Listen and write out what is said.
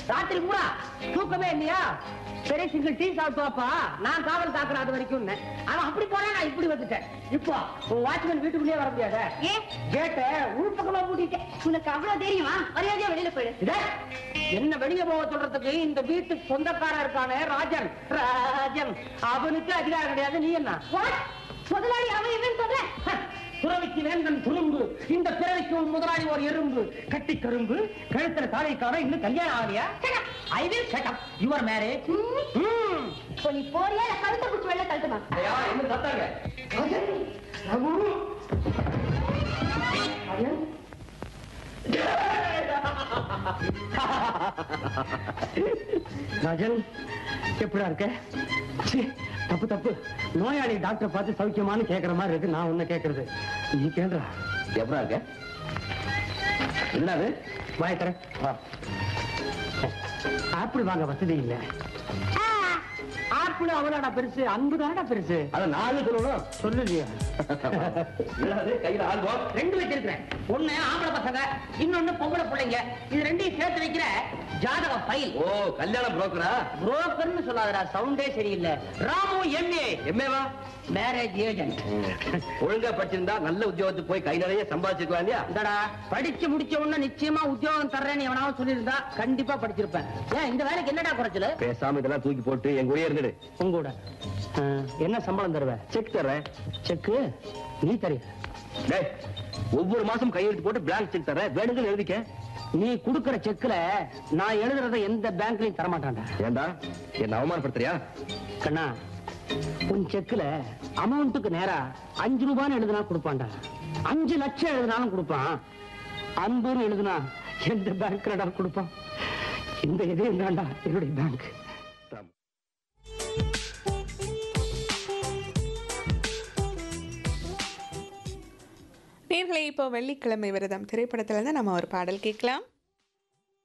ராத்திரி பூரா தூக்கமே இல்லையா பெரிய சிங்கிள் டீ சாப்பிட்டுவாப்பா நான் காவல் காக்குறேன் அது வரைக்கும் அவன் அப்படி போறேன் நான் இப்படி வந்துட்டேன் இப்போ உன் வாட்ச்மேன் வீட்டுக்குள்ளேயே வர முடியாத ஏன் கேட்ட உள்பக்கமா பூட்டிட்டேன் உனக்கு அவ்வளவு தெரியுமா மரியாதையா வெளியில போயிடு இதே, என்ன வெளிய போக சொல்றதுக்கு இந்த வீட்டுக்கு சொந்தக்காரன் இருக்கானே ராஜன் ராஜன் அவனுக்கு அதிகாரம் கிடையாது நீ என்ன What? முதலாளி அவன் என்னன்னு சொல்ற ஹ, துறவிக்கு வேந்தன் துரும்பு இந்த பிறவிக்கு உன் முதலாளி ஒரு எறும்பு கட்டி கரும்பு கழுத்துல தாலை காண இன்னும் கல்யாணம் ஆகலையா I will set up your marriage ம். இப்போ நீ போறியா இல்ல கழுத்தை பிடிச்சி வெளில கழட்டுமா என்ன சத்தாங்க ரகு ராஜன் ராஜன் எப்படிடா இருக்க சீ, தப்பு தப்பு நோயாளி டாக்டர் பார்த்து சௌக்கியமான்னு கேக்குற மாதிரி இருக்கு நான் உன்ன கேக்குறது நீ கேள்றா எப்படா இருக்க என்னது வாய தர வா ஆப்பிள் வாங்க வசதி இல்ல ஆப்பிள் அவளாடா பெருசு அன்பு தானடா பெருசு அத நாலு சொல்லணும் சொல்லுதியா என்னது கையில ஆல்பம் ரெண்டு வச்சிருக்கிறேன் ஒண்ணு ஆம்பளை பசங்க இன்னொன்னு பொம்பளை பிள்ளைங்க இது ரெண்டையும் சேர்த்து வைக்கிற ஜாதக ஃபைல் ஓ கல்யாண புரோக்கரா புரோக்கர்னு சொல்லாதடா சவுண்டே சரியில்லை ராமு எம்ஏ எம்மேவா மேரேஜ் ஏஜென்ட் ஒழுங்கா படிச்சிருந்தா நல்ல உத்தியோகத்துக்கு போய் கை நிறைய சம்பாதிச்சிருக்கலாம் இல்லையா இந்தடா படிச்சு முடிச்ச உடனே நிச்சயமா உத்தியோகம் தர்றேன்னு எவனாவது சொல்லியிருந்தா கண்டிப்பா படிச்சிருப்பேன் ஏன் இந்த வேலைக்கு என்னடா குறைச்சல பேசாம இதெல்லாம் தூக்கி போட்டு என் கூடயே இருந்துடு உங்கூட என்ன சம்பளம் தருவ செக் தர்றேன் செக்கு நீ தரிய டேய் ஒவ்வொரு மாசம் கையெழுத்து போட்டு பிளாங்க் செக் தர்றேன் வேணுங்கன்னு எழுதிக்க நீ குடுக்கற செக்ல நான் எழுதுறத எந்த பேங்க்லயும் தரமாட்டான்டா ஏண்டா என்ன அவமானப்படுத்துறியா கண்ணா உன் செக்ல அமௌண்ட்டுக்கு நேரா அஞ்சு ரூபான்னு எழுதுனா கொடுப்பான்டா அஞ்சு லட்சம் எழுதினாலும் கொடுப்பான் அன்புன்னு எழுதுனா எந்த பேங்க்லடா கொடுப்பான் இந்த இதே தான்டா என்னுடைய பேங்க் நேர்களை இப்போ வெள்ளிக்கிழமை விரதம் திரைப்படத்துல இருந்து நம்ம ஒரு பாடல் கேட்கலாம்